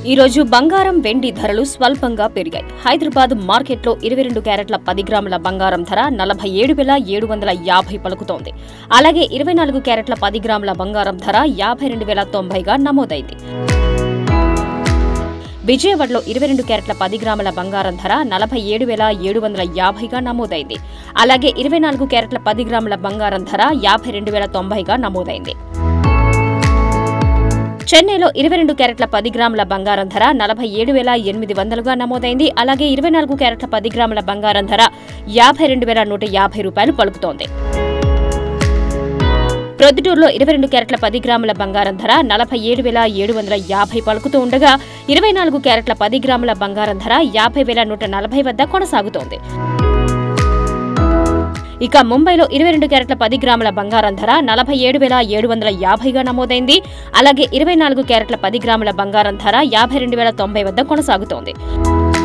ఈ రోజు బంగారం వెండి ధరలు స్వల్పంగా పెరిగాయి హైదరాబాద్ మార్కెట్లో ఇరవై రెండు క్యారెట్ల పది గ్రాముల బంగారం ధర నలభై ఏడు వేల ఏడు వందల యాభై పలుకుతోంది అలాగే ఇరవై నాలుగు క్యారెట్ల పది గ్రాముల బంగారం ధర యాభై రెండు వేల తొంభైగా నమోదైంది విజయవాడలో ఇరవై రెండు క్యారెట్ల పది గ్రాముల బంగారం ధర నలభై ఏడు వేల ఏడు వందల యాభైగా నమోదైంది అలాగే ఇరవై నాలుగు క్యారెట్ల పది గ్రాముల బంగారం ధర యాభై రెండు వేల తొంభైగా నమోదైంది చెన్నైలో ఇరవై రెండు క్యారెట్ల పది గ్రాముల బంగారం ధర నలభై ఏడు వేల ఎనిమిది వందలుగా నమోదైంది అలాగే ఇరవై నాలుగు క్యారెట్ల పది గ్రాముల బంగారం ధర యాభై రెండు వేల నూట యాభై రూపాయలు పలుకుతోంది ప్రొద్దుటూరులో ఇరవై రెండు క్యారెట్ల పది గ్రాముల బంగారం ధర నలభై ఏడు వేల ఏడు వందల యాభై పలుకుతూ ఉండగా ఇరవై నాలుగు క్యారెట్ల పది గ్రాముల బంగారం ధర యాభై వేల నూట నలభై వద్ద కొనసాగుతోంది ఇక ముంబైలో ఇరవై రెండు క్యారెట్ల పది గ్రాముల బంగారం ధర నలభై ఏడు వేల ఏడు వందల యాభైగా నమోదైంది అలాగే ఇరవై నాలుగు క్యారెట్ల పది గ్రాముల బంగారం ధర యాభై రెండు వేల తొంభై వద్ద కొనసాగుతోంది